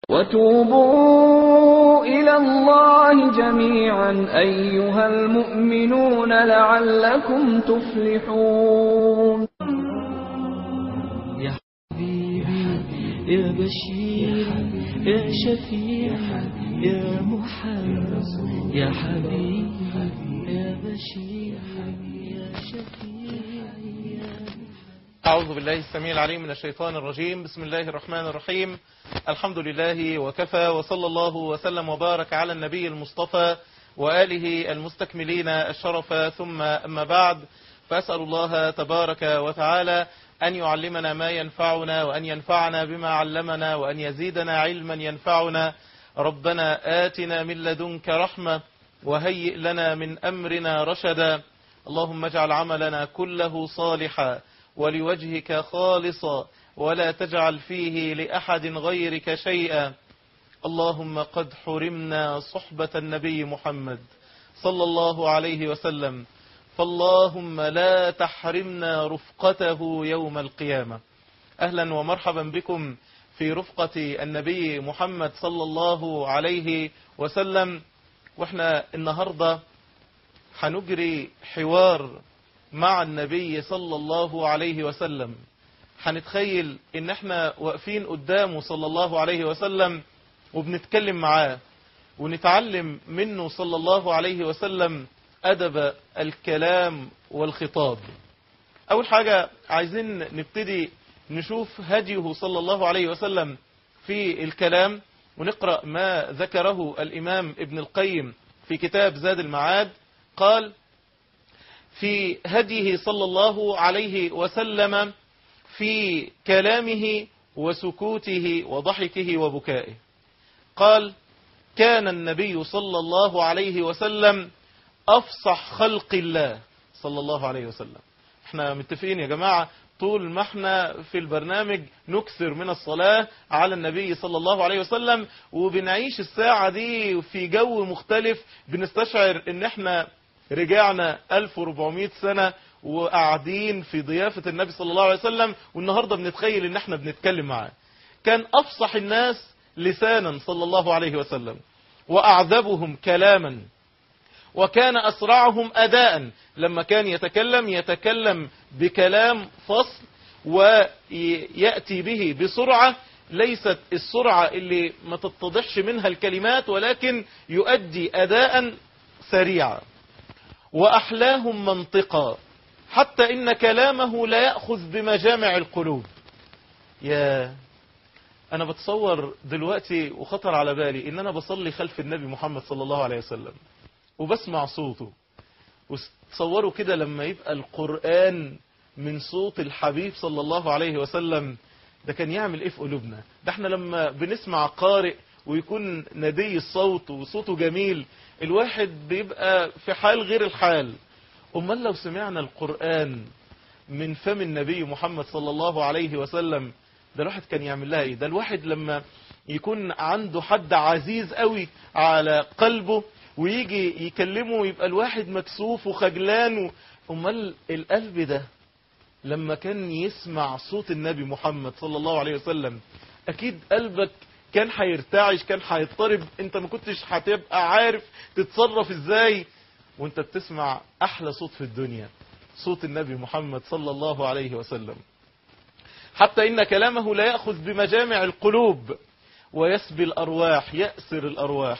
وتوبوا إلى الله جميعا أيها المؤمنون لعلكم تفلحون يا حبيبي يا بشير يا شفيع يا محمد يا حبيبي يا بشير يا شفيع يا أعوذ بالله السميع العليم من الشيطان الرجيم بسم الله الرحمن الرحيم الحمد لله وكفى وصلى الله وسلم وبارك على النبي المصطفى وآله المستكملين الشرف ثم أما بعد فأسأل الله تبارك وتعالى أن يعلمنا ما ينفعنا وأن ينفعنا بما علمنا وأن يزيدنا علما ينفعنا ربنا آتنا من لدنك رحمة وهيئ لنا من أمرنا رشدا اللهم اجعل عملنا كله صالحا ولوجهك خالصا ولا تجعل فيه لأحد غيرك شيئا اللهم قد حرمنا صحبة النبي محمد صلى الله عليه وسلم فاللهم لا تحرمنا رفقته يوم القيامة أهلا ومرحبا بكم في رفقة النبي محمد صلى الله عليه وسلم واحنا النهاردة هنجري حوار مع النبي صلى الله عليه وسلم هنتخيل ان احنا واقفين قدامه صلى الله عليه وسلم وبنتكلم معاه ونتعلم منه صلى الله عليه وسلم أدب الكلام والخطاب أول حاجة عايزين نبتدي نشوف هديه صلى الله عليه وسلم في الكلام ونقرأ ما ذكره الإمام ابن القيم في كتاب زاد المعاد قال في هديه صلى الله عليه وسلم في كلامه وسكوته وضحكه وبكائه قال كان النبي صلى الله عليه وسلم أفصح خلق الله صلى الله عليه وسلم احنا متفقين يا جماعة طول ما احنا في البرنامج نكثر من الصلاة على النبي صلى الله عليه وسلم وبنعيش الساعة دي في جو مختلف بنستشعر ان احنا رجعنا 1400 سنة وقاعدين في ضيافة النبي صلى الله عليه وسلم والنهاردة بنتخيل ان احنا بنتكلم معاه كان افصح الناس لسانا صلى الله عليه وسلم واعذبهم كلاما وكان أسرعهم أداء لما كان يتكلم يتكلم بكلام فصل ويأتي به بسرعة ليست السرعة اللي ما تتضحش منها الكلمات ولكن يؤدي أداء سريعا وأحلاهم منطقا حتى إن كلامه لا يأخذ بمجامع القلوب يا أنا بتصور دلوقتي وخطر على بالي إن أنا بصلي خلف النبي محمد صلى الله عليه وسلم وبسمع صوته وتصوروا كده لما يبقى القرآن من صوت الحبيب صلى الله عليه وسلم ده كان يعمل ايه في قلوبنا ده احنا لما بنسمع قارئ ويكون ندي الصوت وصوته جميل الواحد بيبقى في حال غير الحال امال لو سمعنا القرآن من فم النبي محمد صلى الله عليه وسلم ده الواحد كان يعمل لها ايه ده الواحد لما يكون عنده حد عزيز قوي على قلبه ويجي يكلمه يبقى الواحد مكسوف وخجلان امال القلب ده لما كان يسمع صوت النبي محمد صلى الله عليه وسلم اكيد قلبك كان هيرتعش كان هيضطرب انت ما كنتش هتبقى عارف تتصرف ازاي وانت بتسمع احلى صوت في الدنيا صوت النبي محمد صلى الله عليه وسلم حتى ان كلامه لا يأخذ بمجامع القلوب ويسبي الارواح يأسر الارواح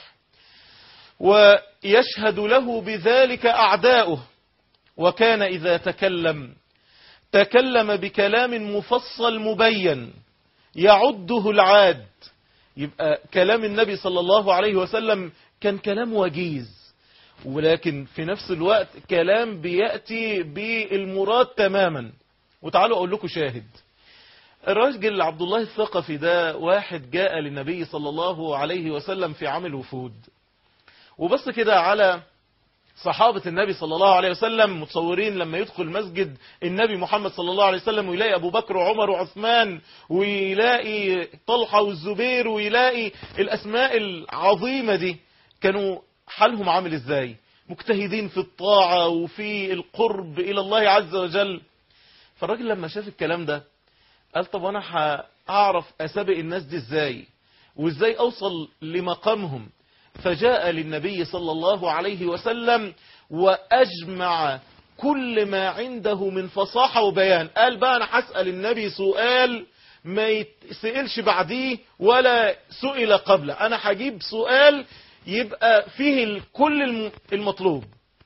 ويشهد له بذلك أعداؤه وكان إذا تكلم تكلم بكلام مفصل مبين يعده العاد يبقى كلام النبي صلى الله عليه وسلم كان كلام وجيز ولكن في نفس الوقت كلام بيأتي بالمراد تماما وتعالوا أقول لكم شاهد الراجل عبد الله الثقفي ده واحد جاء للنبي صلى الله عليه وسلم في عام الوفود وبص كده على صحابة النبي صلى الله عليه وسلم متصورين لما يدخل مسجد النبي محمد صلى الله عليه وسلم ويلاقي أبو بكر وعمر وعثمان ويلاقي طلحة والزبير ويلاقي الأسماء العظيمة دي كانوا حالهم عامل ازاي مجتهدين في الطاعة وفي القرب إلى الله عز وجل فالراجل لما شاف الكلام ده قال طب أنا هعرف أسابق الناس دي ازاي وازاي اوصل لمقامهم فجاء للنبي صلى الله عليه وسلم واجمع كل ما عنده من فصاحة وبيان قال بقى انا هسأل النبي سؤال ما يتسألش بعديه ولا سئل قبله انا هجيب سؤال يبقى فيه كل الم- المطلوب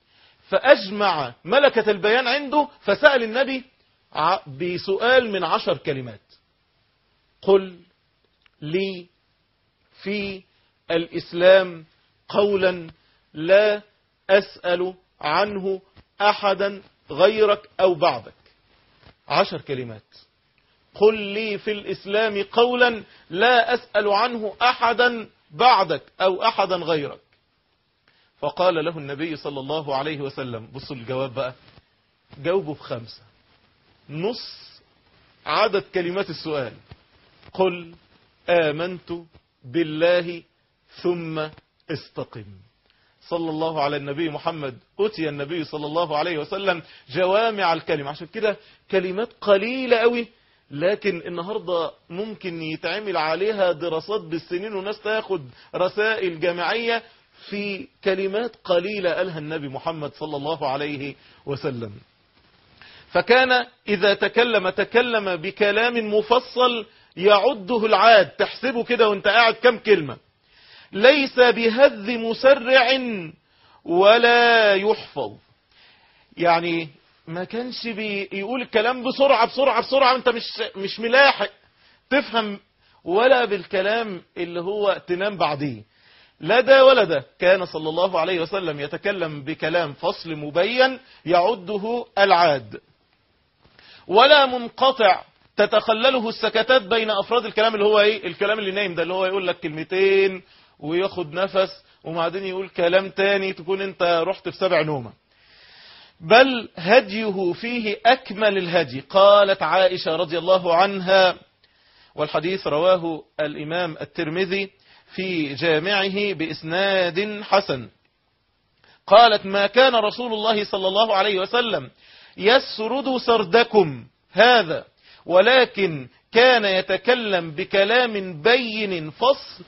فأجمع ملكة البيان عنده فسأل النبي ع- بسؤال من عشر كلمات قل لي في الإسلام قولا لا أسأل عنه أحدا غيرك أو بعدك عشر كلمات قل لي في الإسلام قولا لا أسأل عنه أحدا بعدك أو أحدا غيرك فقال له النبي صلى الله عليه وسلم بصوا الجواب بقى جاوبه بخمسة نص عدد كلمات السؤال قل آمنت بالله ثم استقم صلى الله على النبي محمد أتي النبي صلى الله عليه وسلم جوامع الكلمة عشان كده كلمات قليلة قوي لكن النهاردة ممكن يتعمل عليها دراسات بالسنين والناس تاخد رسائل جامعية في كلمات قليلة قالها النبي محمد صلى الله عليه وسلم فكان إذا تكلم تكلم بكلام مفصل يعده العاد تحسبه كده وانت قاعد كم كلمة ليس بهذ مسرع ولا يحفظ يعني ما كانش بيقول الكلام بسرعة بسرعة بسرعة انت مش مش ملاحق تفهم ولا بالكلام اللي هو تنام بعديه لا ده ولا ده كان صلى الله عليه وسلم يتكلم بكلام فصل مبين يعده العاد ولا منقطع تتخلله السكتات بين أفراد الكلام اللي هو إيه الكلام اللي نايم ده اللي هو يقول لك كلمتين وياخد نفس وبعدين يقول كلام تاني تكون انت رحت في سبع نومة بل هديه فيه أكمل الهدي قالت عائشة رضي الله عنها والحديث رواه الإمام الترمذي في جامعه بإسناد حسن قالت ما كان رسول الله صلى الله عليه وسلم يسرد سردكم هذا ولكن كان يتكلم بكلام بين فصل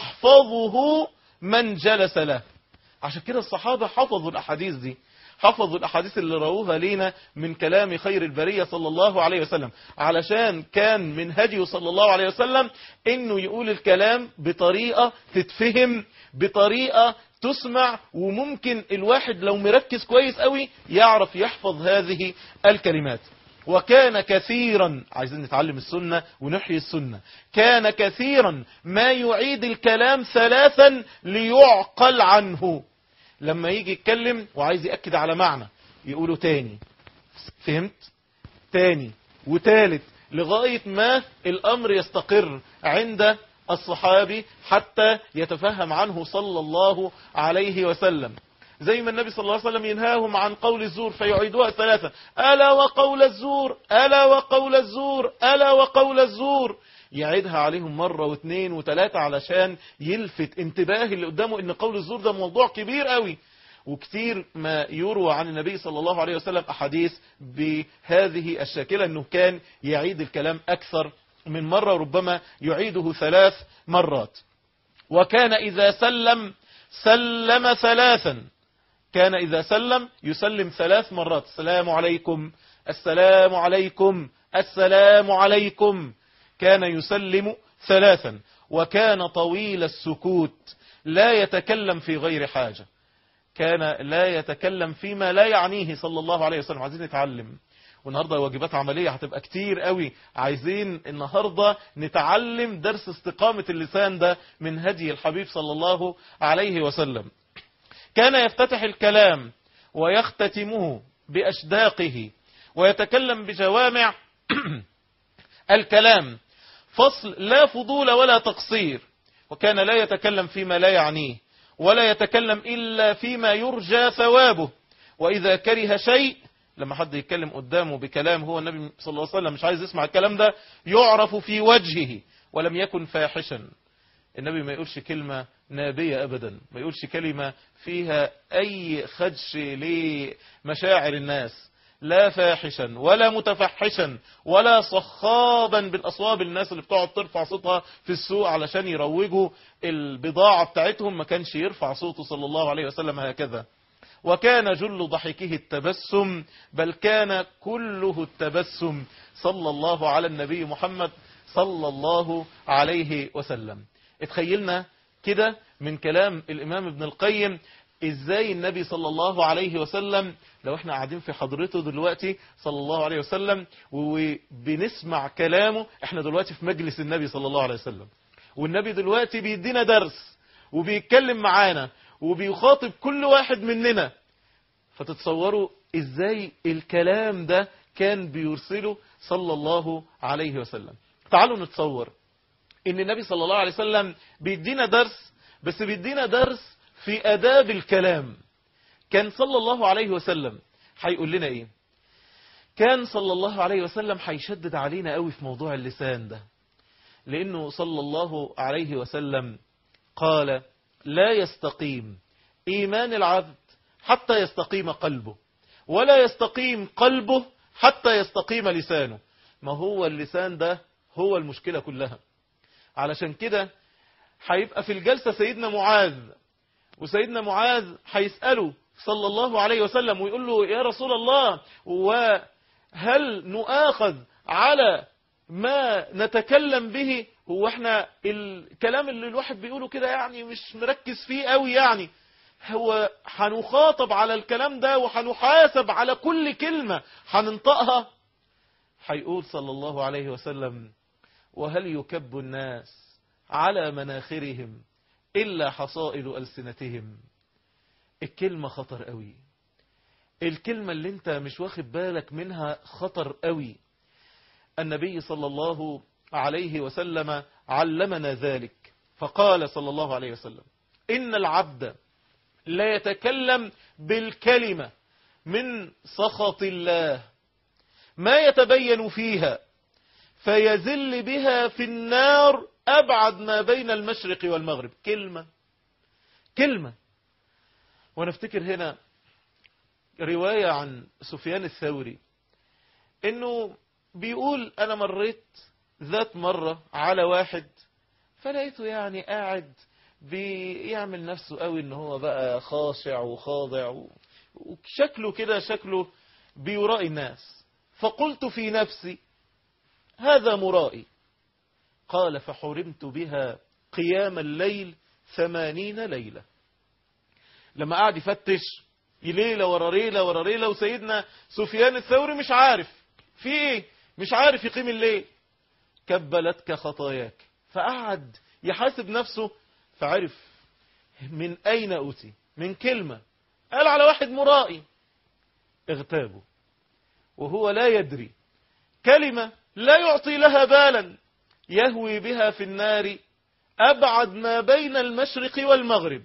يحفظه من جلس له عشان كده الصحابة حفظوا الأحاديث دي حفظوا الأحاديث اللي رووها لينا من كلام خير البرية صلى الله عليه وسلم علشان كان من هديه صلى الله عليه وسلم انه يقول الكلام بطريقة تتفهم بطريقة تسمع وممكن الواحد لو مركز كويس قوي يعرف يحفظ هذه الكلمات وكان كثيرا عايزين نتعلم السنة ونحيي السنة كان كثيرا ما يعيد الكلام ثلاثا ليعقل عنه لما يجي يتكلم وعايز يأكد على معنى يقوله تاني فهمت تاني وتالت لغاية ما الأمر يستقر عند الصحابي حتى يتفهم عنه صلى الله عليه وسلم زي ما النبي صلى الله عليه وسلم ينهاهم عن قول الزور فيعيدوها ثلاثة ألا وقول الزور ألا وقول الزور ألا وقول الزور يعيدها عليهم مرة واثنين وثلاثة علشان يلفت انتباه اللي قدامه ان قول الزور ده موضوع كبير قوي وكتير ما يروى عن النبي صلى الله عليه وسلم أحاديث بهذه الشاكلة أنه كان يعيد الكلام أكثر من مرة ربما يعيده ثلاث مرات وكان إذا سلم سلم ثلاثا كان إذا سلم يسلم ثلاث مرات السلام عليكم السلام عليكم السلام عليكم كان يسلم ثلاثا وكان طويل السكوت لا يتكلم في غير حاجة كان لا يتكلم فيما لا يعنيه صلى الله عليه وسلم عايزين نتعلم والنهاردة واجبات عملية هتبقى كتير قوي عايزين النهاردة نتعلم درس استقامة اللسان ده من هدي الحبيب صلى الله عليه وسلم كان يفتتح الكلام ويختتمه بأشداقه ويتكلم بجوامع الكلام فصل لا فضول ولا تقصير وكان لا يتكلم فيما لا يعنيه ولا يتكلم إلا فيما يرجى ثوابه وإذا كره شيء لما حد يتكلم قدامه بكلام هو النبي صلى الله عليه وسلم مش عايز يسمع الكلام ده يعرف في وجهه ولم يكن فاحشا النبي ما يقولش كلمة نابية أبدا ما يقولش كلمة فيها أي خدش لمشاعر الناس لا فاحشا ولا متفحشا ولا صخابا بالأصواب الناس اللي بتقعد ترفع صوتها في السوق علشان يروجوا البضاعة بتاعتهم ما كانش يرفع صوته صلى الله عليه وسلم هكذا وكان جل ضحكه التبسم بل كان كله التبسم صلى الله على النبي محمد صلى الله عليه وسلم اتخيلنا كده من كلام الإمام ابن القيم ازاي النبي صلى الله عليه وسلم لو احنا قاعدين في حضرته دلوقتي صلى الله عليه وسلم وبنسمع كلامه احنا دلوقتي في مجلس النبي صلى الله عليه وسلم والنبي دلوقتي بيدينا درس وبيتكلم معانا وبيخاطب كل واحد مننا فتتصوروا ازاي الكلام ده كان بيرسله صلى الله عليه وسلم تعالوا نتصور ان النبي صلى الله عليه وسلم بيدينا درس بس بيدينا درس في اداب الكلام كان صلى الله عليه وسلم هيقول لنا ايه كان صلى الله عليه وسلم هيشدد علينا قوي في موضوع اللسان ده لانه صلى الله عليه وسلم قال لا يستقيم ايمان العبد حتى يستقيم قلبه ولا يستقيم قلبه حتى يستقيم لسانه ما هو اللسان ده هو المشكلة كلها علشان كده هيبقى في الجلسة سيدنا معاذ وسيدنا معاذ هيسأله صلى الله عليه وسلم ويقول له يا رسول الله وهل نؤاخذ على ما نتكلم به هو احنا الكلام اللي الواحد بيقوله كده يعني مش مركز فيه قوي يعني هو هنخاطب على الكلام ده وهنحاسب على كل كلمة هننطقها هيقول صلى الله عليه وسلم وهل يكب الناس على مناخرهم إلا حصائل ألسنتهم الكلمة خطر قوي الكلمة اللي انت مش واخد بالك منها خطر قوي النبي صلى الله عليه وسلم علمنا ذلك فقال صلى الله عليه وسلم إن العبد لا يتكلم بالكلمة من سخط الله ما يتبين فيها فيزل بها في النار أبعد ما بين المشرق والمغرب كلمة كلمة ونفتكر هنا رواية عن سفيان الثوري انه بيقول انا مريت ذات مرة على واحد فلقيته يعني قاعد بيعمل نفسه قوي ان هو بقى خاشع وخاضع وشكله كده شكله بيرائي الناس فقلت في نفسي هذا مرائي قال فحرمت بها قيام الليل ثمانين ليلة لما قعد يفتش ليلة ورا ليلة ورا ليلة وسيدنا سفيان الثوري مش عارف في ايه مش عارف يقيم الليل كبلتك خطاياك فقعد يحاسب نفسه فعرف من أين أوتي من كلمة قال على واحد مرائي اغتابه وهو لا يدري كلمة لا يعطي لها بالا يهوي بها في النار أبعد ما بين المشرق والمغرب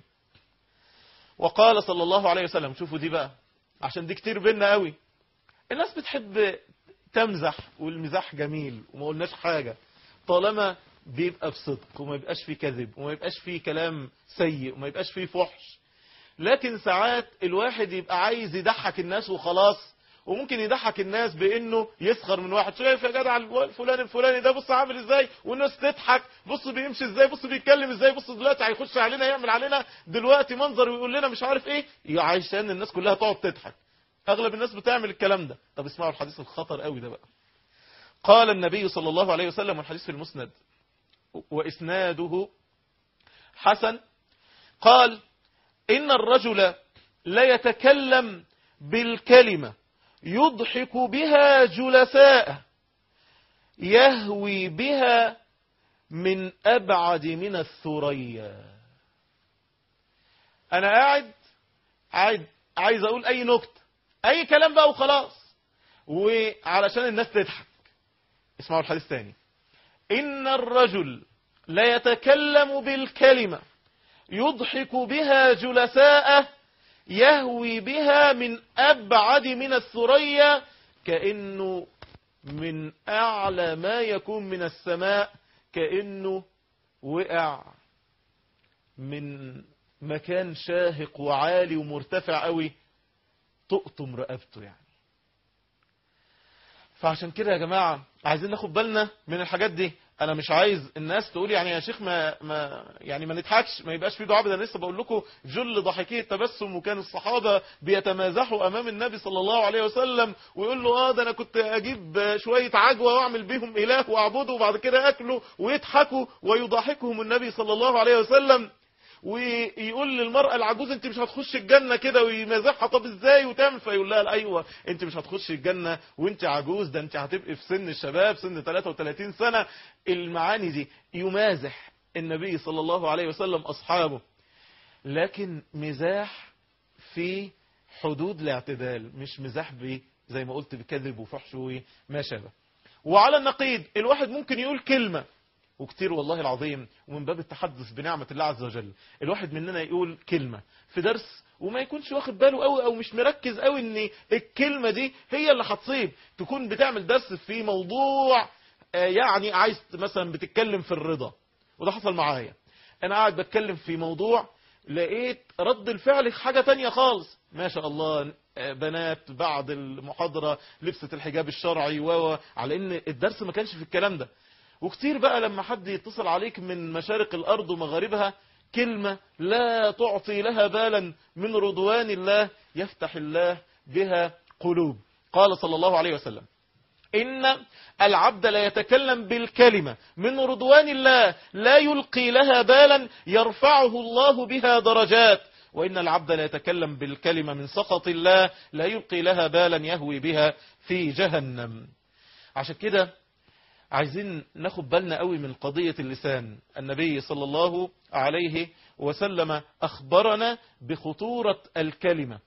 وقال صلى الله عليه وسلم شوفوا دي بقى عشان دي كتير بينا قوي الناس بتحب تمزح والمزاح جميل وما قلناش حاجة طالما بيبقى بصدق وما يبقاش فيه كذب وما يبقاش فيه كلام سيء وما يبقاش فيه فحش لكن ساعات الواحد يبقى عايز يضحك الناس وخلاص وممكن يضحك الناس بانه يسخر من واحد شايف يا جدع الفلان الفلاني ده بص عامل ازاي والناس تضحك بص بيمشي ازاي بص بيتكلم ازاي بص دلوقتي هيخش علينا يعمل علينا دلوقتي منظر ويقول لنا مش عارف ايه عشان الناس كلها تقعد تضحك اغلب الناس بتعمل الكلام ده طب اسمعوا الحديث الخطر قوي ده بقى قال النبي صلى الله عليه وسلم والحديث في المسند واسناده حسن قال ان الرجل لا يتكلم بالكلمه يضحك بها جلساء يهوي بها من أبعد من الثريا أنا قاعد قاعد عايز أقول أي نكتة أي كلام بقى وخلاص وعلشان الناس تضحك اسمعوا الحديث تاني إن الرجل لا يتكلم بالكلمة يضحك بها جلساءه يهوي بها من أبعد من الثريا كأنه من أعلى ما يكون من السماء كأنه وقع من مكان شاهق وعالي ومرتفع قوي تقطم رقبته يعني فعشان كده يا جماعة عايزين ناخد بالنا من الحاجات دي انا مش عايز الناس تقول يعني يا شيخ ما, ما يعني ما نضحكش ما يبقاش في دعاء ده أنا لسه بقول لكم جل ضحكيه التبسم وكان الصحابه بيتمازحوا امام النبي صلى الله عليه وسلم ويقول له اه ده انا كنت اجيب شويه عجوه واعمل بيهم اله واعبده وبعد كده اكله ويضحكوا ويضحكهم النبي صلى الله عليه وسلم ويقول للمرأة العجوز انت مش هتخش الجنة كده ويمازحها طب ازاي وتعمل فيقول لها ايوه انت مش هتخش الجنة وانت عجوز ده انت هتبقي في سن الشباب سن 33 سنة المعاني دي يمازح النبي صلى الله عليه وسلم اصحابه لكن مزاح في حدود الاعتدال مش مزاح ب زي ما قلت بكذب وفحش وما شابه وعلى النقيض الواحد ممكن يقول كلمة وكتير والله العظيم ومن باب التحدث بنعمة الله عز وجل الواحد مننا يقول كلمة في درس وما يكونش واخد باله قوي او مش مركز قوي ان الكلمة دي هي اللي هتصيب تكون بتعمل درس في موضوع آه، يعني عايز مثلا بتتكلم في الرضا وده حصل معايا انا قاعد بتكلم في موضوع لقيت رد الفعل حاجة تانية خالص ما شاء الله آه، بنات بعد المحاضرة لبست الحجاب الشرعي و على ان الدرس ما كانش في الكلام ده وكتير بقى لما حد يتصل عليك من مشارق الأرض ومغاربها كلمة لا تعطي لها بالا من رضوان الله يفتح الله بها قلوب قال صلى الله عليه وسلم إن العبد لا يتكلم بالكلمة من رضوان الله لا يلقي لها بالا يرفعه الله بها درجات وإن العبد لا يتكلم بالكلمة من سخط الله لا يلقي لها بالا يهوي بها في جهنم عشان كده عايزين ناخد بالنا قوي من قضية اللسان النبي صلى الله عليه وسلم أخبرنا بخطورة الكلمة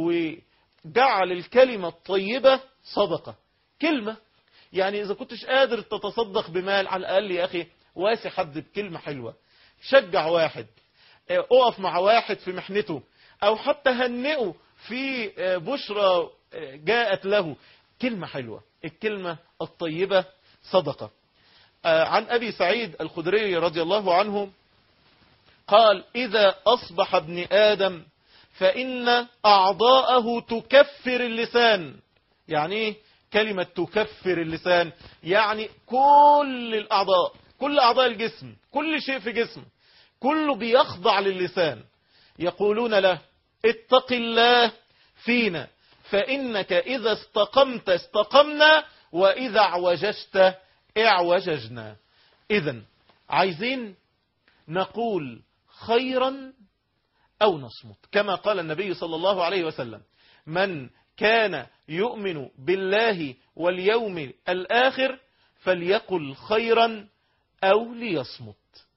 وجعل الكلمة الطيبة صدقة كلمة يعني إذا كنتش قادر تتصدق بمال على الأقل يا أخي واسي حد بكلمة حلوة شجع واحد اقف مع واحد في محنته أو حتى هنئه في بشرى جاءت له كلمة حلوة الكلمة الطيبة صدقة عن أبي سعيد الخدري رضي الله عنه قال إذا أصبح ابن آدم فإن أعضاءه تكفر اللسان يعني إيه كلمة تكفر اللسان يعني كل الأعضاء كل أعضاء الجسم كل شيء في جسم كله بيخضع للسان يقولون له اتق الله فينا فإنك إذا استقمت استقمنا وإذا اعوججت اعوججنا إذا عايزين نقول خيرا أو نصمت كما قال النبي صلى الله عليه وسلم من كان يؤمن بالله واليوم الآخر فليقل خيرا أو ليصمت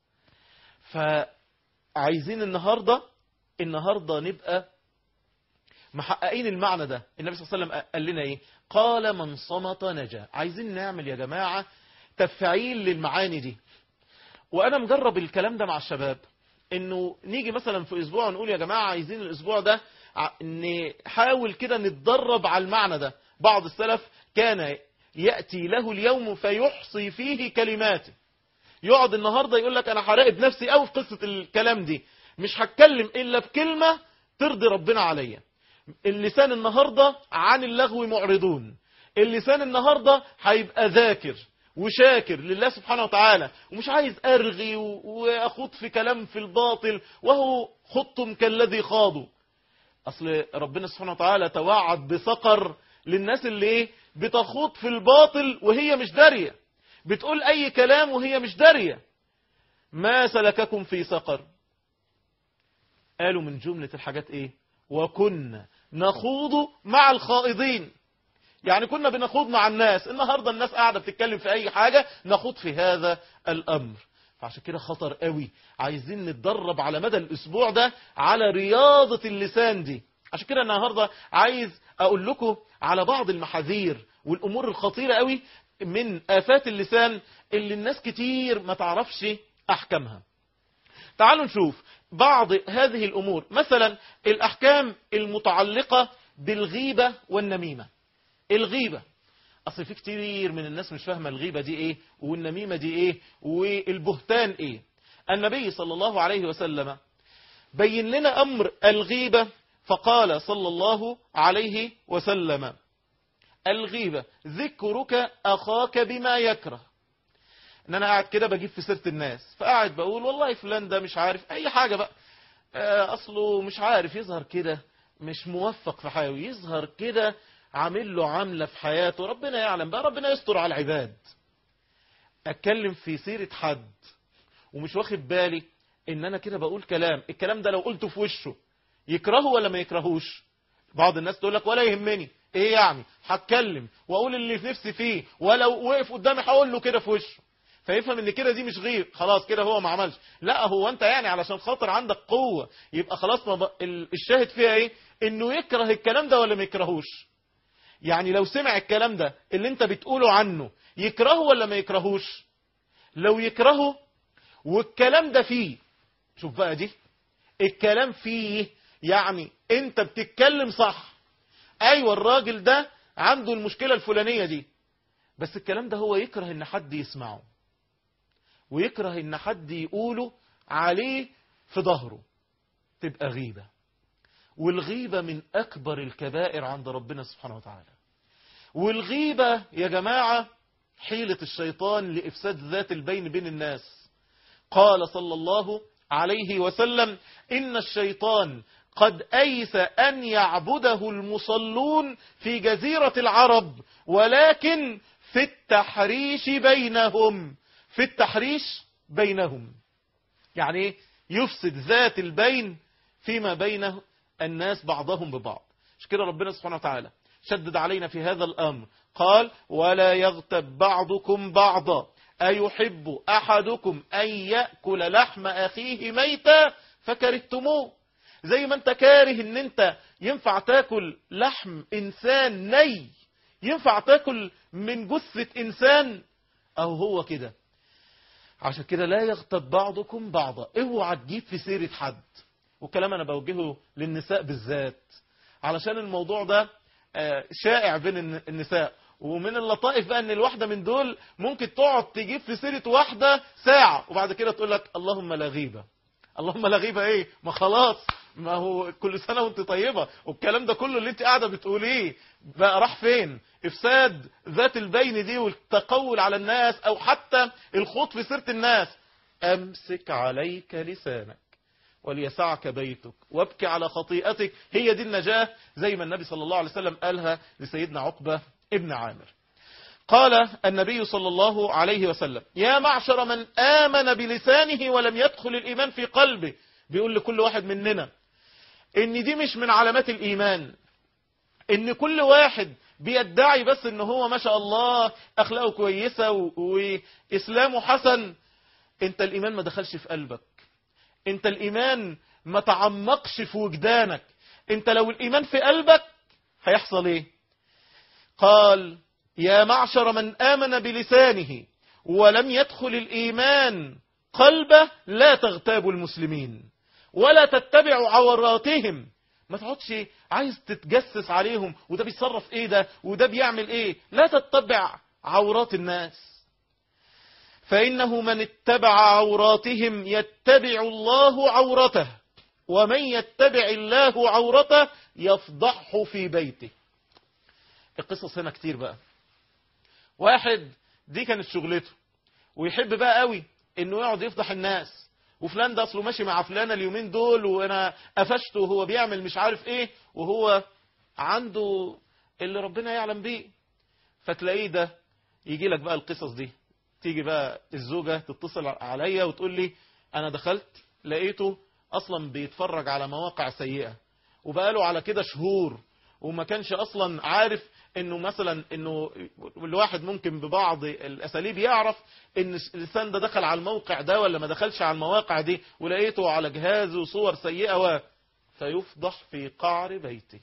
فعايزين النهاردة النهاردة نبقى محققين المعنى ده النبي صلى الله عليه وسلم قال لنا ايه قال من صمت نجا عايزين نعمل يا جماعة تفعيل للمعاني دي وانا مجرب الكلام ده مع الشباب انه نيجي مثلا في اسبوع نقول يا جماعة عايزين الاسبوع ده نحاول كده نتدرب على المعنى ده بعض السلف كان يأتي له اليوم فيحصي فيه كلماته يقعد النهاردة يقول لك انا هراقب نفسي قوي في قصة الكلام دي مش هتكلم الا بكلمة ترضي ربنا عليا اللسان النهاردة عن اللغو معرضون اللسان النهاردة هيبقى ذاكر وشاكر لله سبحانه وتعالى ومش عايز أرغي وأخوض في كلام في الباطل وهو خطم كالذي خاضوا أصل ربنا سبحانه وتعالى توعد بسقر للناس اللي ايه بتخوض في الباطل وهي مش دارية بتقول أي كلام وهي مش دارية ما سلككم في سقر قالوا من جملة الحاجات ايه وكنا نخوض مع الخائضين يعني كنا بنخوض مع الناس النهاردة الناس قاعدة بتتكلم في أي حاجة نخوض في هذا الأمر فعشان كده خطر قوي عايزين نتدرب على مدى الأسبوع ده على رياضة اللسان دي عشان كده النهاردة عايز أقول لكم على بعض المحاذير والأمور الخطيرة قوي من آفات اللسان اللي الناس كتير ما تعرفش أحكامها تعالوا نشوف بعض هذه الأمور مثلا الأحكام المتعلقة بالغيبة والنميمة الغيبة أصل في كتير من الناس مش فاهمة الغيبة دي إيه والنميمة دي إيه والبهتان إيه النبي صلى الله عليه وسلم بين لنا أمر الغيبة فقال صلى الله عليه وسلم الغيبة ذكرك أخاك بما يكره ان انا قاعد كده بجيب في سيرة الناس فقاعد بقول والله فلان ده مش عارف اي حاجة بقى آه، اصله مش عارف يظهر كده مش موفق في حياته يظهر كده عامل له عاملة في حياته ربنا يعلم بقى ربنا يستر على العباد اتكلم في سيرة حد ومش واخد بالي ان انا كده بقول كلام الكلام ده لو قلته في وشه يكرهه ولا ما يكرهوش بعض الناس تقول لك ولا يهمني ايه يعني هتكلم واقول اللي في نفسي فيه ولو وقف قدامي هقول له كده في وشه فيفهم ان كده دي مش غير خلاص كده هو ما عملش لا هو انت يعني علشان خاطر عندك قوة يبقى خلاص ما ب... ال- الشاهد فيها ايه انه يكره الكلام ده ولا ما يكرهوش يعني لو سمع الكلام ده اللي انت بتقوله عنه يكرهه ولا ما يكرهوش لو يكرهه والكلام ده فيه شوف بقى دي الكلام فيه يعني انت بتتكلم صح ايوه الراجل ده عنده المشكلة الفلانية دي بس الكلام ده هو يكره ان حد يسمعه ويكره ان حد يقوله عليه في ظهره تبقى غيبة والغيبة من اكبر الكبائر عند ربنا سبحانه وتعالى والغيبة يا جماعة حيلة الشيطان لإفساد ذات البين بين الناس قال صلى الله عليه وسلم إن الشيطان قد أيس أن يعبده المصلون في جزيرة العرب ولكن في التحريش بينهم في التحريش بينهم يعني إيه؟ يفسد ذات البين فيما بين الناس بعضهم ببعض مش كده ربنا سبحانه وتعالى شدد علينا في هذا الأمر قال ولا يغتب بعضكم بعضا أيحب أحدكم أن يأكل لحم أخيه ميتا فكرهتموه زي ما انت كاره ان انت ينفع تاكل لحم انسان ني ينفع تاكل من جثة انسان او هو كده عشان كده لا يغتب بعضكم بعضا اوعى تجيب في سيرة حد والكلام انا بوجهه للنساء بالذات علشان الموضوع ده آه، شائع بين الن- النساء ومن اللطائف بقى ان الواحدة من دول ممكن تقعد تجيب في سيرة واحدة ساعة وبعد كده تقول لك اللهم لا غيبة اللهم لا غيبة ايه ما خلاص ما هو كل سنة وانت طيبة والكلام ده كله اللي انت قاعدة بتقوليه بقى راح فين افساد ذات البين دي والتقول على الناس او حتى الخوض في سيرة الناس امسك عليك لسانك وليسعك بيتك وابكي على خطيئتك هي دي النجاة زي ما النبي صلى الله عليه وسلم قالها لسيدنا عقبة ابن عامر قال النبي صلى الله عليه وسلم يا معشر من آمن بلسانه ولم يدخل الإيمان في قلبه بيقول لكل واحد مننا ان دي مش من علامات الإيمان ان كل واحد بيدعي بس ان هو ما شاء الله اخلاقه كويسة و- واسلامه حسن انت الايمان ما دخلش في قلبك انت الايمان ما تعمقش في وجدانك انت لو الايمان في قلبك هيحصل ايه قال يا معشر من آمن بلسانه ولم يدخل الإيمان قلبه لا تغتابوا المسلمين ولا تتبعوا عوراتهم ما تقعدش عايز تتجسس عليهم وده بيتصرف ايه ده وده بيعمل ايه لا تتبع عورات الناس فإنه من اتبع عوراتهم يتبع الله عورته ومن يتبع الله عورته يفضحه في بيته القصص هنا كتير بقى واحد دي كانت شغلته ويحب بقى قوي انه يقعد يفضح الناس وفلان ده اصله ماشي مع فلان اليومين دول وانا قفشته وهو بيعمل مش عارف ايه وهو عنده اللي ربنا يعلم بيه فتلاقيه ده يجي لك بقى القصص دي تيجي بقى الزوجة تتصل عليا وتقول لي انا دخلت لقيته اصلا بيتفرج على مواقع سيئة وبقاله على كده شهور وما كانش اصلا عارف انه مثلا انه الواحد ممكن ببعض الاساليب يعرف ان الانسان ده دخل على الموقع ده ولا ما دخلش على المواقع دي ولقيته على جهازه صور سيئة و فيفضح في قعر بيته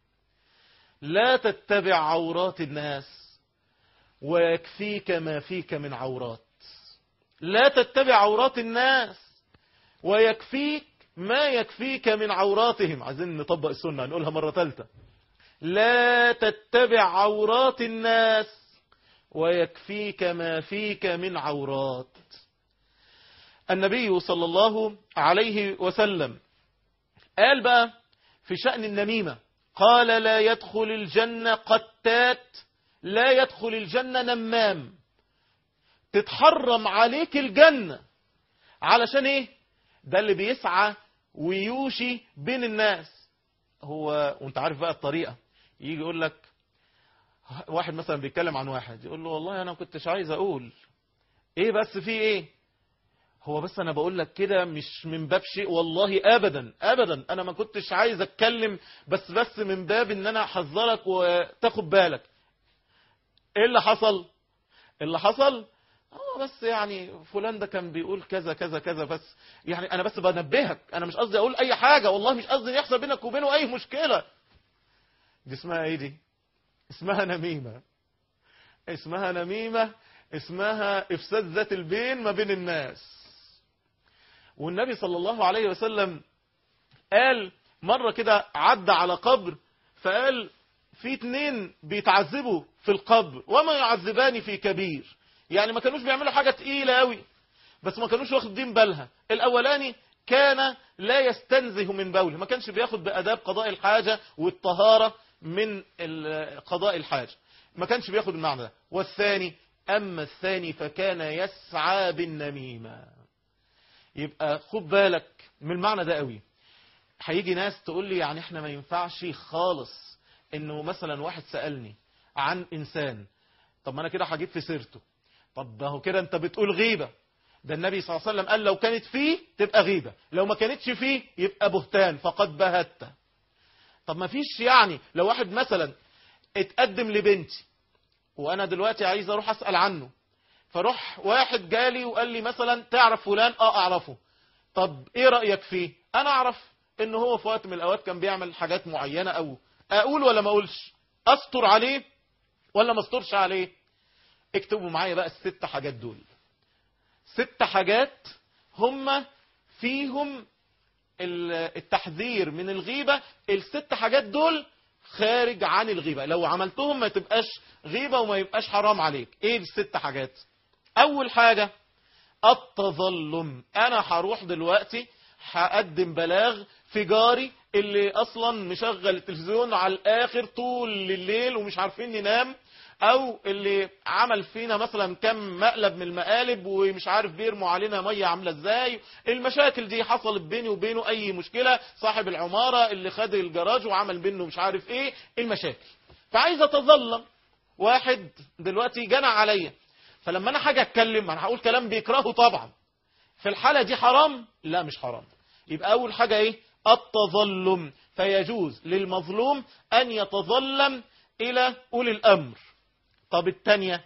لا تتبع عورات الناس ويكفيك ما فيك من عورات لا تتبع عورات الناس ويكفيك ما يكفيك من عوراتهم عايزين نطبق السنة هنقولها مرة ثالثة لا تتبع عورات الناس ويكفيك ما فيك من عورات النبي صلى الله عليه وسلم قال بقى في شأن النميمة قال لا يدخل الجنة قتات لا يدخل الجنة نمام تتحرم عليك الجنة علشان ايه ده اللي بيسعى ويوشي بين الناس هو وانت عارف بقى الطريقة يجي يقول لك واحد مثلا بيتكلم عن واحد يقول له والله انا كنتش عايز اقول ايه بس في ايه هو بس انا بقول لك كده مش من باب شيء والله ابدا ابدا انا ما كنتش عايز اتكلم بس بس من باب ان انا احذرك وتاخد بالك ايه اللي حصل اللي حصل هو بس يعني فلان ده كان بيقول كذا كذا كذا بس يعني انا بس بنبهك انا مش قصدي اقول اي حاجة والله مش قصدي يحصل بينك وبينه اي مشكلة دي اسمها ايه دي اسمها نميمة اسمها نميمة اسمها افساد ذات البين ما بين الناس والنبي صلى الله عليه وسلم قال مرة كده عدى على قبر فقال في اتنين بيتعذبوا في القبر وما يعذبان في كبير يعني ما كانوش بيعملوا حاجة تقيلة قوي بس ما كانوش واخدين بالها الاولاني كان لا يستنزه من بوله ما كانش بياخد بأداب قضاء الحاجة والطهارة من ال- قضاء الحاجة ما كانش بياخد المعنى ده والثاني أما الثاني فكان يسعى بالنميمة يبقى خد بالك من المعنى ده قوي هيجي ناس تقول لي يعني احنا ما ينفعش خالص انه مثلا واحد سألني عن انسان طب ما انا كده هجيب في سيرته طب ما هو كده انت بتقول غيبة ده النبي صلى الله عليه وسلم قال لو كانت فيه تبقى غيبة لو ما كانتش فيه يبقى بهتان فقد بهت طب ما فيش يعني لو واحد مثلا اتقدم لبنتي وانا دلوقتي عايز اروح اسأل عنه فروح واحد جالي وقال لي مثلا تعرف فلان اه اعرفه طب ايه رأيك فيه انا اعرف ان هو في وقت من الاوقات كان بيعمل حاجات معينة او اقول ولا ما اقولش استر عليه ولا ما استرش عليه اكتبوا معايا بقى الست حاجات دول ست حاجات هم فيهم ال- التحذير من الغيبة الست حاجات دول خارج عن الغيبة لو عملتهم ما تبقاش غيبة وما يبقاش حرام عليك ايه الست حاجات اول حاجة التظلم انا هروح دلوقتي هقدم بلاغ في جاري اللي اصلا مشغل التلفزيون على الاخر طول الليل ومش عارفين ننام او اللي عمل فينا مثلا كم مقلب من المقالب ومش عارف بيرموا علينا ميه عامله ازاي المشاكل دي حصلت بيني وبينه اي مشكله صاحب العماره اللي خد الجراج وعمل بينه مش عارف ايه المشاكل فعايز اتظلم واحد دلوقتي جنى عليا فلما انا حاجه اتكلم انا هقول كلام بيكرهه طبعا في الحاله دي حرام لا مش حرام يبقى اول حاجه ايه التظلم فيجوز للمظلوم ان يتظلم الى اولي الامر طب التانية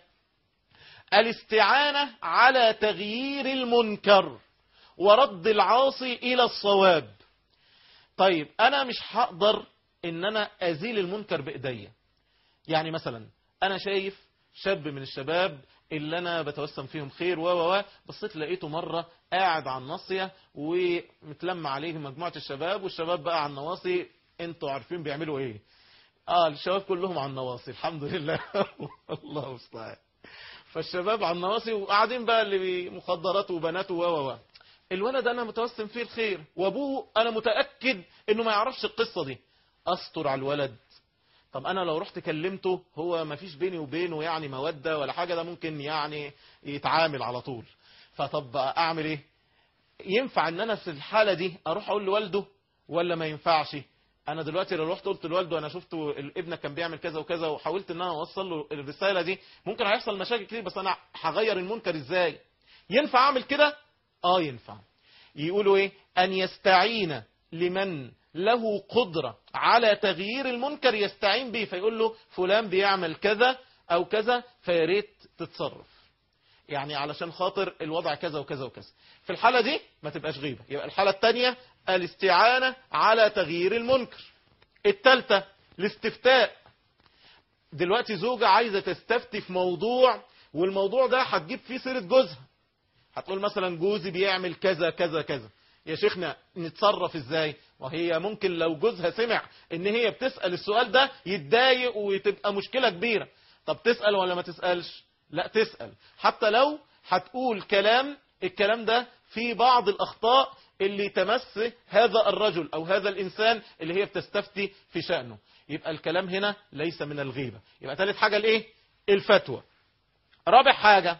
الاستعانة على تغيير المنكر ورد العاصي الى الصواب طيب انا مش هقدر ان انا ازيل المنكر بايديا يعني مثلا انا شايف شاب من الشباب اللي انا بتوسم فيهم خير و و و بصيت لقيته مرة قاعد على الناصية ومتلم عليه مجموعة الشباب والشباب بقى على النواصي انتوا عارفين بيعملوا ايه اه الشباب كلهم على النواصي الحمد لله الله المستعان فالشباب على النواصي وقاعدين بقى اللي مخدرات وبنات و و و الولد انا متوسم فيه الخير وابوه انا متاكد انه ما يعرفش القصه دي استر على الولد طب انا لو رحت كلمته هو ما فيش بيني وبينه يعني موده ولا حاجه ده ممكن يعني يتعامل على طول فطب اعمل ايه ينفع ان انا في الحاله دي اروح اقول لوالده ولا ما ينفعش انا دلوقتي لو رحت قلت لوالده انا شفت ابنك كان بيعمل كذا وكذا وحاولت ان انا اوصل له الرساله دي ممكن هيحصل مشاكل كتير بس انا هغير المنكر ازاي ينفع اعمل كده اه ينفع يقولوا ايه ان يستعين لمن له قدرة على تغيير المنكر يستعين به فيقول له فلان بيعمل كذا او كذا فياريت تتصرف يعني علشان خاطر الوضع كذا وكذا وكذا في الحالة دي ما تبقاش غيبة يبقى الحالة الثانية الاستعانة على تغيير المنكر الثالثة الاستفتاء دلوقتي زوجة عايزة تستفتي في موضوع والموضوع ده هتجيب فيه سيرة جوزها هتقول مثلا جوزي بيعمل كذا كذا كذا يا شيخنا نتصرف ازاي وهي ممكن لو جوزها سمع ان هي بتسأل السؤال ده يتضايق وتبقى مشكلة كبيرة طب تسأل ولا ما تسألش لا تسأل حتى لو هتقول كلام الكلام ده في بعض الأخطاء اللي تمس هذا الرجل أو هذا الإنسان اللي هي بتستفتي في شأنه يبقى الكلام هنا ليس من الغيبة يبقى ثالث حاجة الإيه الفتوى رابع حاجة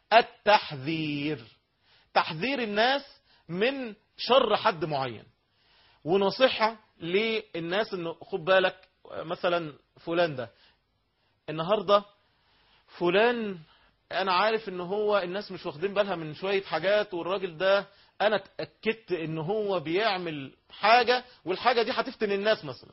التحذير تحذير الناس من شر حد معين ونصيحة للناس انه خد بالك مثلا فلان ده النهاردة فلان انا عارف ان هو الناس مش واخدين بالها من شوية حاجات والراجل ده انا اتأكدت ان هو بيعمل حاجة والحاجة دي هتفتن الناس مثلا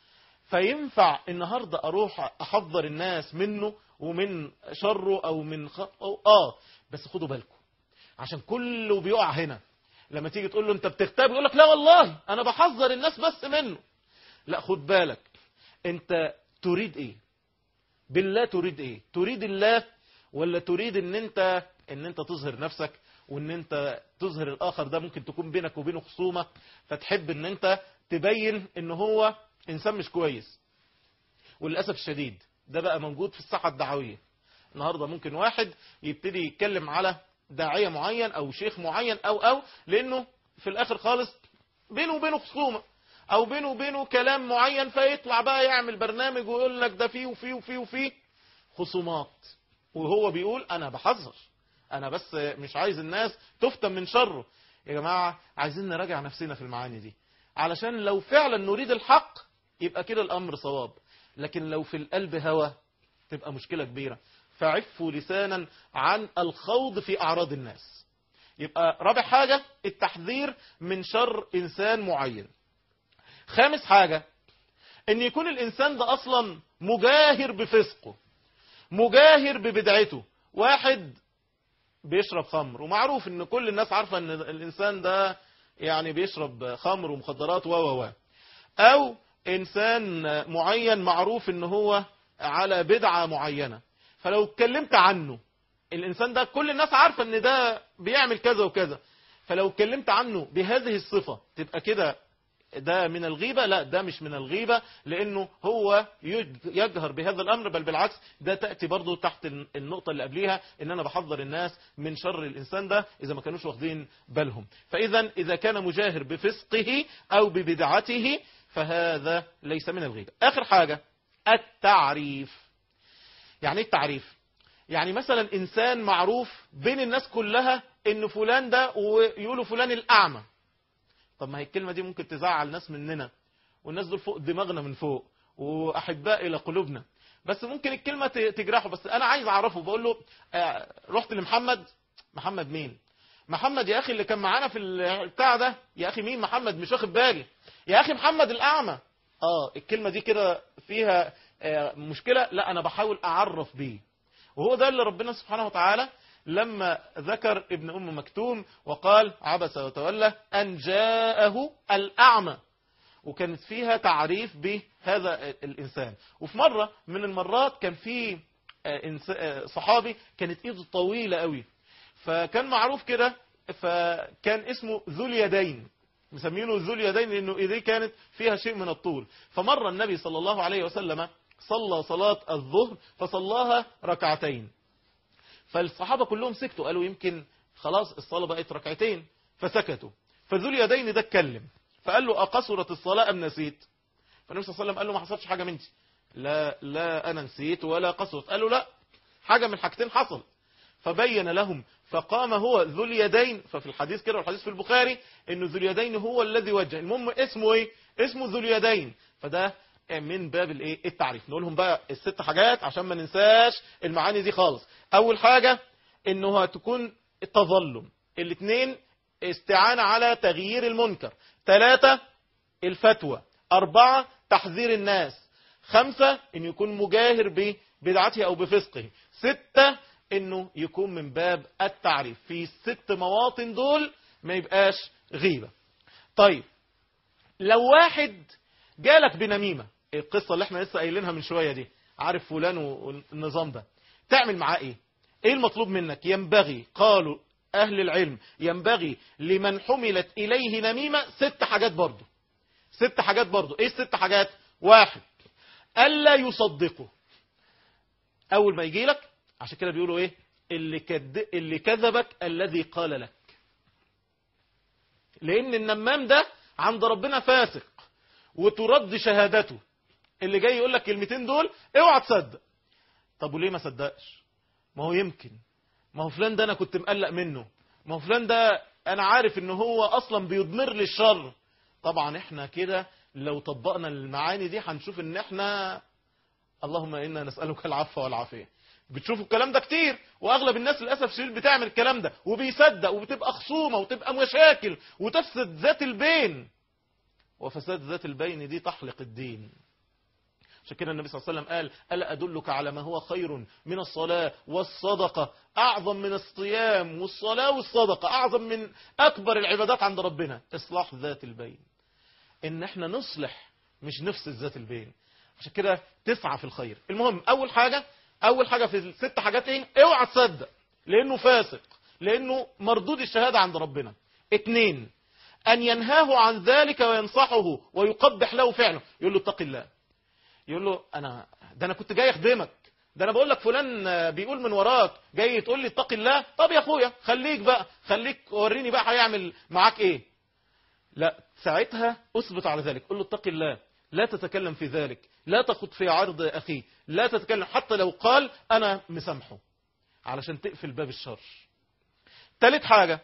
فينفع النهاردة اروح احذر الناس منه ومن شره او من خ... أو اه بس خدوا بالكم عشان كله بيقع هنا لما تيجي تقول له انت بتغتاب يقول لك لا والله انا بحذر الناس بس منه لا خد بالك انت تريد ايه بالله تريد ايه تريد الله ولا تريد ان انت ان انت تظهر نفسك وان انت تظهر الاخر ده ممكن تكون بينك وبينه خصومة فتحب ان انت تبين ان هو انسان مش كويس وللأسف الشديد ده بقى موجود في الساحة الدعوية النهاردة ممكن واحد يبتدي يتكلم على داعية معين او شيخ معين او او لانه في الاخر خالص بينه وبينه خصومة او بينه وبينه كلام معين فيطلع بقى يعمل برنامج ويقول لك ده فيه وفيه وفيه وفيه خصومات وهو بيقول انا بحذر انا بس مش عايز الناس تفتن من شره يا جماعة عايزين نراجع نفسنا في المعاني دي علشان لو فعلا نريد الحق يبقى كده الامر صواب لكن لو في القلب هوى تبقى مشكلة كبيرة فعفوا لسانا عن الخوض في اعراض الناس يبقى رابع حاجة التحذير من شر انسان معين خامس حاجة ان يكون الانسان ده اصلا مجاهر بفسقه مجاهر ببدعته واحد بيشرب خمر ومعروف ان كل الناس عارفة ان الانسان ده يعني بيشرب خمر ومخدرات و و و او انسان معين معروف ان هو على بدعة معينة فلو اتكلمت عنه الانسان ده كل الناس عارفة ان ده بيعمل كذا وكذا فلو اتكلمت عنه بهذه الصفة تبقى كده ده من الغيبة لا ده مش من الغيبة لانه هو يجهر بهذا الامر بل بالعكس ده تأتي برضو تحت النقطة اللي قبليها ان انا بحذر الناس من شر الانسان ده اذا ما كانوش واخدين بالهم فاذا اذا كان مجاهر بفسقه او ببدعته فهذا ليس من الغيبة اخر حاجة التعريف يعني ايه التعريف يعني مثلا انسان معروف بين الناس كلها ان فلان ده ويقولوا فلان الاعمى طب ما هي الكلمة دي ممكن تزعل ناس مننا والناس دول فوق دماغنا من فوق واحباء الى قلوبنا بس ممكن الكلمة تجرحه بس انا عايز اعرفه بقول له آه رحت لمحمد محمد مين محمد يا اخي اللي كان معانا في البتاع ده يا اخي مين محمد مش واخد بالي يا اخي محمد الاعمى اه الكلمة دي كده فيها آه مشكلة لا انا بحاول اعرف بيه وهو ده اللي ربنا سبحانه وتعالى لما ذكر ابن أم مكتوم وقال عبس وتولى أن جاءه الأعمى وكانت فيها تعريف بهذا الإنسان وفي مرة من المرات كان في صحابي كانت إيده طويلة قوي فكان معروف كده فكان اسمه ذو اليدين مسمينه ذو اليدين لأنه إيديه كانت فيها شيء من الطول فمر النبي صلى الله عليه وسلم صلى صلاة الظهر فصلاها ركعتين فالصحابة كلهم سكتوا قالوا يمكن خلاص الصلاة بقت ركعتين فسكتوا فذو اليدين ده اتكلم فقال له أقصرت الصلاة أم نسيت فالنبي صلى الله عليه وسلم قال له ما حصلش حاجة منتي لا لا أنا نسيت ولا قصرت قال له لا حاجة من حاجتين حصل فبين لهم فقام هو ذو اليدين ففي الحديث كده والحديث في البخاري انه ذو اليدين هو الذي وجه المهم اسمه ايه اسمه ذو اليدين فده من باب الايه التعريف نقول لهم بقى الست حاجات عشان ما ننساش المعاني دي خالص اول حاجة انه هتكون التظلم الاثنين استعانة على تغيير المنكر ثلاثة الفتوى أربعة تحذير الناس خمسة إنه يكون مجاهر ببدعته أو بفسقه ستة إنه يكون من باب التعريف في الست مواطن دول ما يبقاش غيبة طيب لو واحد جالك بنميمة القصة اللي احنا لسه قايلينها من شوية دي عارف فلان والنظام ده تعمل معاه ايه ايه المطلوب منك ينبغي قالوا اهل العلم ينبغي لمن حملت اليه نميمة ست حاجات برضو ست حاجات برضو ايه الست حاجات واحد الا يصدقه اول ما يجي لك عشان كده بيقولوا ايه اللي, كد... اللي كذبك الذي قال لك لان النمام ده عند ربنا فاسق وترد شهادته اللي جاي يقول لك كلمتين دول اوعى تصدق طب وليه ما صدقش ما هو يمكن ما هو فلان ده انا كنت مقلق منه ما هو فلان ده انا عارف ان هو اصلا بيضمر لي الشر طبعا احنا كده لو طبقنا المعاني دي هنشوف ان احنا اللهم انا نسالك العفو والعافيه بتشوفوا الكلام ده كتير واغلب الناس للاسف الشديد بتعمل الكلام ده وبيصدق وبتبقى خصومه وتبقى مشاكل وتفسد ذات البين وفساد ذات البين دي تحلق الدين عشان كده النبي صلى الله عليه وسلم قال ألا أدلك على ما هو خير من الصلاة والصدقة أعظم من الصيام والصلاة والصدقة أعظم من أكبر العبادات عند ربنا إصلاح ذات البين إن احنا نصلح مش نفسد ذات البين عشان كده تسعى في الخير المهم أول حاجة أول حاجة في الست حاجات إيه اوعى تصدق لأنه فاسق لأنه مردود الشهادة عند ربنا اتنين أن ينهاه عن ذلك وينصحه ويقبح له فعله يقول له اتق الله يقول له انا ده انا كنت جاي اخدمك ده انا بقول لك فلان بيقول من وراك جاي تقول لي اتق الله طب يا اخويا خليك بقى خليك وريني بقى هيعمل معاك ايه لا ساعتها اثبت على ذلك قل له اتق الله لا تتكلم في ذلك لا تخط في عرض اخيه لا تتكلم حتى لو قال انا مسامحه علشان تقفل باب الشر ثالث حاجة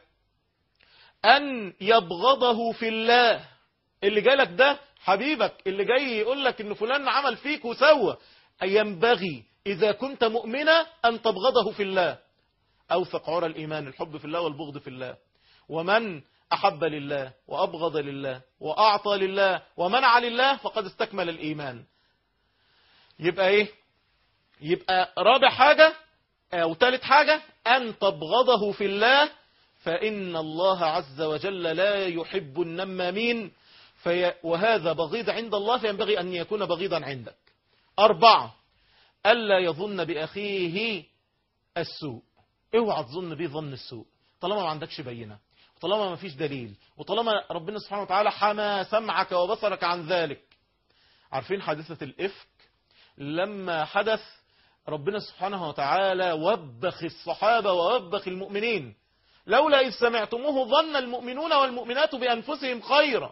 ان يبغضه في الله اللي جالك ده حبيبك اللي جاي يقول لك ان فلان عمل فيك وسوى ينبغي اذا كنت مؤمنا ان تبغضه في الله اوثق عرى الايمان الحب في الله والبغض في الله ومن احب لله وابغض لله واعطى لله ومنع لله فقد استكمل الايمان يبقى ايه يبقى رابع حاجة او ثالث حاجة ان تبغضه في الله فان الله عز وجل لا يحب النمامين في وهذا بغيض عند الله فينبغي أن يكون بغيضا عندك أربعة ألا يظن بأخيه السوء اوعى تظن به ظن السوء طالما ما عندكش بينة وطالما ما فيش دليل وطالما ربنا سبحانه وتعالى حمى سمعك وبصرك عن ذلك عارفين حادثة الإفك لما حدث ربنا سبحانه وتعالى وبخ الصحابة ووبخ المؤمنين لولا إذ سمعتموه ظن المؤمنون والمؤمنات بأنفسهم خيرا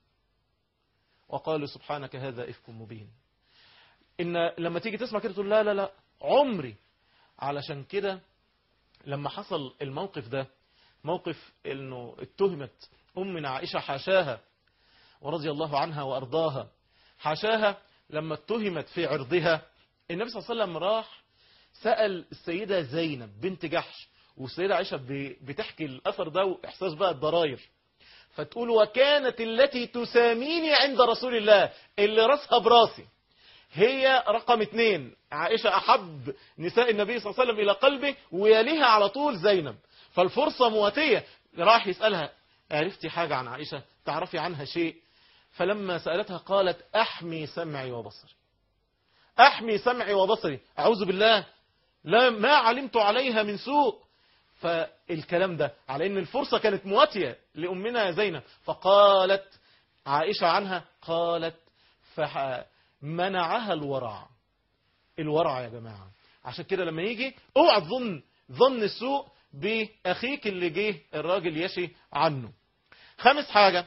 وقالوا سبحانك هذا إفك مبين إن لما تيجي تسمع كده تقول لا لا لا عمري علشان كده لما حصل الموقف ده موقف انه اتهمت امنا عائشة حاشاها ورضي الله عنها وارضاها حاشاها لما اتهمت في عرضها النبي صلى الله عليه وسلم راح سأل السيدة زينب بنت جحش والسيدة عائشة بتحكي الأثر ده وإحساس بقى الضراير فتقول وكانت التي تساميني عند رسول الله اللي راسها براسي هي رقم اثنين عائشة أحب نساء النبي صلى الله عليه وسلم إلى قلبه ويليها على طول زينب فالفرصة مواتية راح يسألها عرفتي حاجة عن عائشة تعرفي عنها شيء فلما سألتها قالت أحمي سمعي وبصري أحمي سمعي وبصري أعوذ بالله لا ما علمت عليها من سوء فالكلام ده على ان الفرصة كانت مواتية لأمنا زينب فقالت عائشة عنها قالت فمنعها الورع الورع يا جماعة عشان كده لما يجي اوعى تظن ظن السوء بأخيك اللي جه الراجل يشي عنه خامس حاجة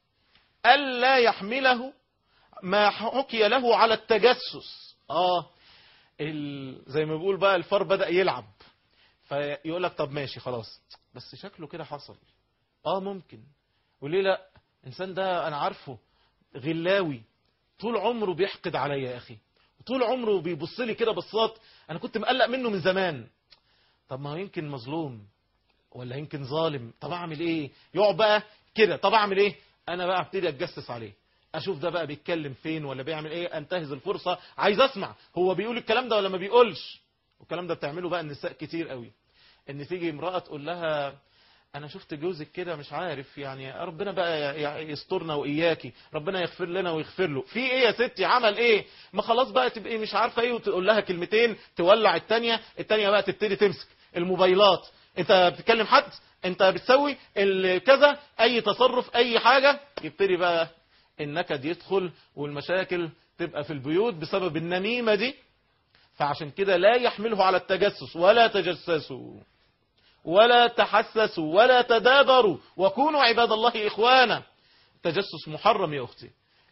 ألا يحمله ما حكي له على التجسس آه ال... زي ما بيقول بقى الفار بدأ يلعب فيقول لك طب ماشي خلاص بس شكله كده حصل اه ممكن وليه لا الانسان ده انا عارفه غلاوي طول عمره بيحقد عليا يا اخي وطول عمره بيبص لي كده بصات انا كنت مقلق منه من زمان طب ما هو يمكن مظلوم ولا يمكن ظالم طب اعمل ايه يقعد بقى كده طب اعمل ايه انا بقى ابتدي اتجسس عليه اشوف ده بقى بيتكلم فين ولا بيعمل ايه انتهز الفرصة عايز اسمع هو بيقول الكلام ده ولا ما بيقولش والكلام ده بتعمله بقى النساء كتير قوي ان تيجي امرأة تقول لها انا شفت جوزك كده مش عارف يعني ربنا بقى يسترنا واياكي ربنا يغفر لنا ويغفر له في ايه يا ستي عمل ايه ما خلاص بقى تبقي مش عارفه ايه وتقول لها كلمتين تولع التانية التانية بقى تبتدي تمسك الموبايلات انت بتكلم حد انت بتسوي كذا اي تصرف اي حاجة يبتدي بقى النكد يدخل والمشاكل تبقى في البيوت بسبب النميمة دي فعشان كده لا يحمله على التجسس ولا تجسسوا ولا تحسسوا ولا تدابروا وكونوا عباد الله إخوانا تجسس محرم يا أختي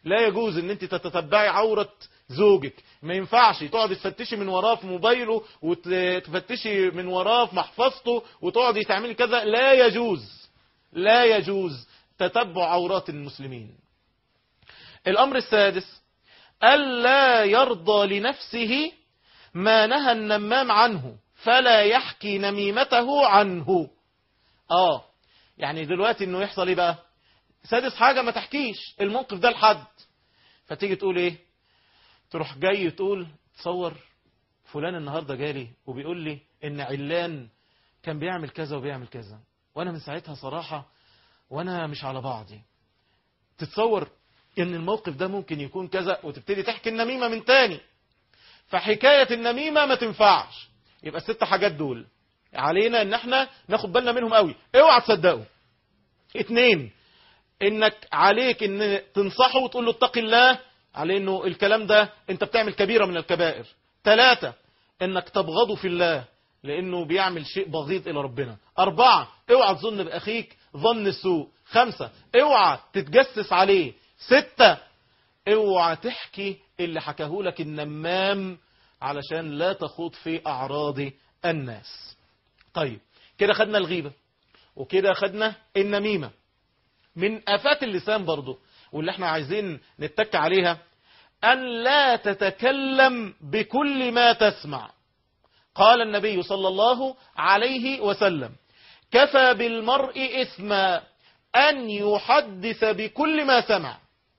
لا يجوز ان انت تتتبعي عورة زوجك ما ينفعش تقعدي تفتشي من وراه في موبايله وتفتشي من وراه في محفظته وتقعدي تعملي كذا لا يجوز لا يجوز تتبع عورات المسلمين الامر السادس ألا يرضى لنفسه ما نهى النمام عنه فلا يحكي نميمته عنه اه يعني دلوقتي انه يحصل ايه بقى سادس حاجة ما تحكيش الموقف ده لحد فتيجي تقول ايه تروح جاي تقول تصور فلان النهاردة جالي وبيقول لي ان علان كان بيعمل كذا وبيعمل كذا وانا من ساعتها صراحة وانا مش على بعضي تتصور ان الموقف ده ممكن يكون كذا وتبتدي تحكي النميمة من تاني فحكاية النميمة ما تنفعش يبقى الست حاجات دول علينا ان احنا ناخد بالنا منهم قوي اوعى تصدقوا اتنين انك عليك ان تنصحه وتقول له اتق الله على انه الكلام ده انت بتعمل كبيرة من الكبائر ثلاثة انك تبغضه في الله لانه بيعمل شيء بغيض الى ربنا اربعة اوعى تظن باخيك ظن السوء خمسة اوعى تتجسس عليه ستة اوعى تحكي اللي حكاه لك النمام علشان لا تخوض في اعراض الناس طيب كده خدنا الغيبة وكده خدنا النميمة من آفات اللسان برضو واللي احنا عايزين نتك عليها أن لا تتكلم بكل ما تسمع قال النبي صلى الله عليه وسلم كفى بالمرء إثما أن يحدث بكل ما سمع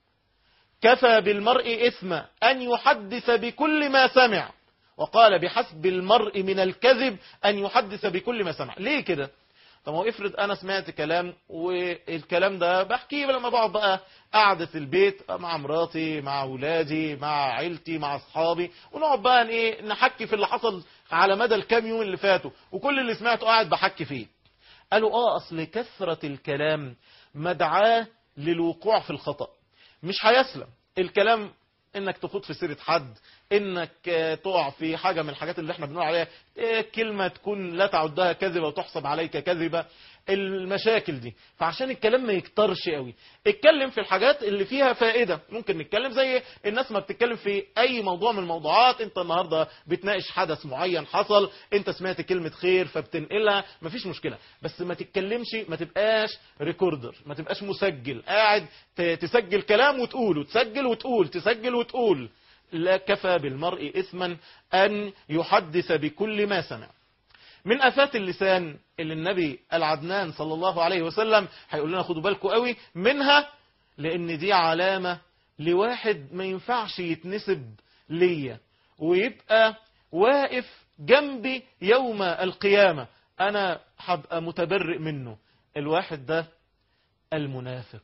كفى بالمرء إثما أن يحدث بكل ما سمع وقال بحسب المرء من الكذب أن يحدث بكل ما سمع ليه كده طب هو افرض انا سمعت كلام والكلام ده بحكيه لما بقعد بقى قعدة البيت مع مراتي مع اولادي مع عيلتي مع اصحابي ونقعد بقى ايه نحكي في اللي حصل على مدى الكام يوم اللي فاتوا وكل اللي سمعته قاعد بحكي فيه قالوا اه اصل كثرة الكلام مدعاه للوقوع في الخطأ مش هيسلم الكلام انك تخوض في سيرة حد انك تقع في حاجة من الحاجات اللي احنا بنقول عليها كلمة تكون لا تعدها كذبة وتحسب عليك كذبة المشاكل دي فعشان الكلام ما يكترش قوي اتكلم في الحاجات اللي فيها فائدة ممكن نتكلم زي الناس ما بتتكلم في اي موضوع من الموضوعات انت النهاردة بتناقش حدث معين حصل انت سمعت كلمة خير فبتنقلها مفيش مشكلة بس ما تتكلمش ما تبقاش ريكوردر ما تبقاش مسجل قاعد تسجل كلام وتقول وتسجل وتقول تسجل وتقول لا كفى بالمرء إثما أن يحدث بكل ما سمع من أفات اللسان اللي النبي العدنان صلى الله عليه وسلم هيقول لنا خدوا بالكم قوي منها لأن دي علامة لواحد ما ينفعش يتنسب ليا ويبقى واقف جنبي يوم القيامة أنا هبقى متبرئ منه الواحد ده المنافق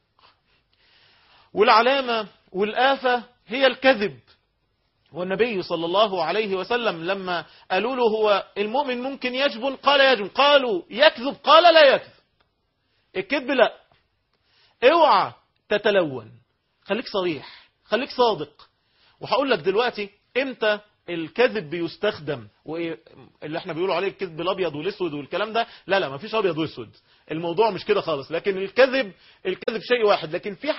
والعلامة والآفة هي الكذب والنبي صلى الله عليه وسلم لما قالوا له هو المؤمن ممكن يجبن قال يجبن قالوا يكذب قال لا يكذب الكذب لا اوعى تتلون خليك صريح خليك صادق وهقول لك دلوقتي امتى الكذب بيستخدم واللي احنا بيقولوا عليه الكذب الابيض والاسود والكلام ده لا لا مفيش ابيض واسود الموضوع مش كده خالص لكن الكذب الكذب شيء واحد لكن في